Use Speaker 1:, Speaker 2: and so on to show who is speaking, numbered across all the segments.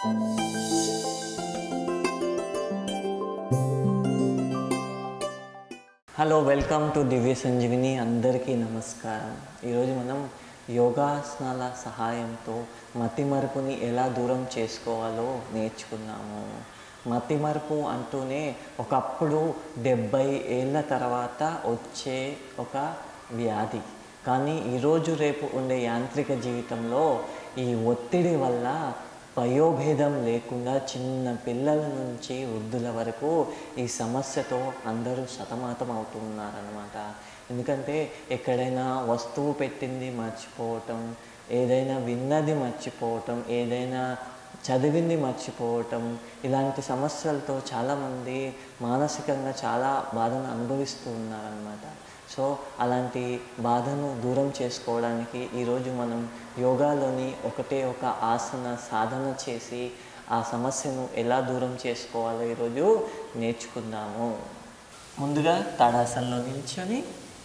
Speaker 1: hello welcome to Divya Sanjeevini అందరికీ నమస్కారం ఈరోజు మనం యోగాసనాల సహాయంతో మతిమరుపుని ఎలా దూరం చేసుకోవాలో నేర్చుకున్నాము మతిమరుపు అంటూనే ఒకప్పుడు డెబ్బై ఏళ్ళ తర్వాత వచ్చే ఒక వ్యాధి కానీ ఈరోజు రేపు ఉండే యాంత్రిక జీవితంలో ఈ ఒత్తిడి వల్ల వయోభేదం లేకుండా చిన్న పిల్లల నుంచి వృద్ధుల వరకు ఈ సమస్యతో అందరూ సతమతం అవుతున్నారనమాట ఎందుకంటే ఎక్కడైనా వస్తువు పెట్టింది మర్చిపోవటం ఏదైనా విన్నది మర్చిపోవటం ఏదైనా చదివింది మర్చిపోవటం ఇలాంటి సమస్యలతో చాలామంది మానసికంగా చాలా బాధను అనుభవిస్తూ ఉన్నారనమాట సో అలాంటి బాధను దూరం చేసుకోవడానికి ఈరోజు మనం యోగాలోని ఒకటే ఒక ఆసన సాధన చేసి ఆ సమస్యను ఎలా దూరం చేసుకోవాలో ఈరోజు నేర్చుకుందాము ముందుగా తాడాసనలో నిల్చొని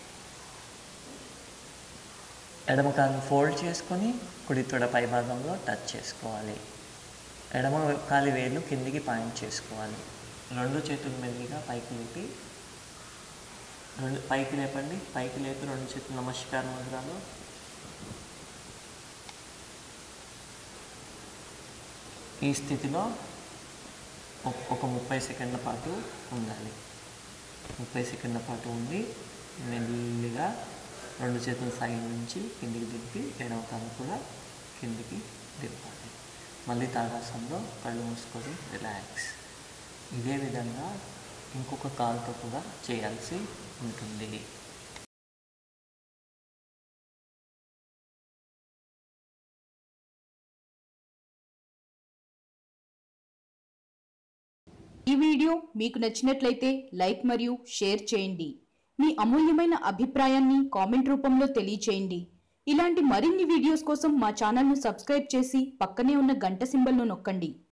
Speaker 1: ఎడమ కాలు ఫోల్డ్ చేసుకొని కుడి తొడ పై భాగంలో టచ్ చేసుకోవాలి ఎడమ కాలి వేలు కిందికి పాయింట్ చేసుకోవాలి రెండు చేతులు మెల్లిగా పైకి లేపి రెండు పైకి లేపండి పైకి లేపి రెండు చేతులు నమస్కారం ముద్రలో ఈ స్థితిలో ఒక- ఒక ముప్పై సెకండ్ల పాటు ఉండాలి ముప్పై సెకండ్ల పాటు ఉండి మెల్లిగా రెండు చేతుల సైడ్ నుంచి కిందికి దింపి ఎడమ కాలు కూడా కిందికి దింపాలి మళ్ళీ తాడాసంలో కళ్ళు మూసుకొని రిలాక్స్ ఇదే విధంగా ఇంకొక కాలుతో కూడా చేయాల్సి ఉంటుంది
Speaker 2: ఈ వీడియో మీకు నచ్చినట్లయితే లైక్ మరియు షేర్ చేయండి మీ అమూల్యమైన అభిప్రాయాన్ని కామెంట్ రూపంలో తెలియచేయండి ఇలాంటి మరిన్ని వీడియోస్ కోసం మా ఛానల్ను సబ్స్క్రైబ్ చేసి పక్కనే ఉన్న గంట సింబల్ను నొక్కండి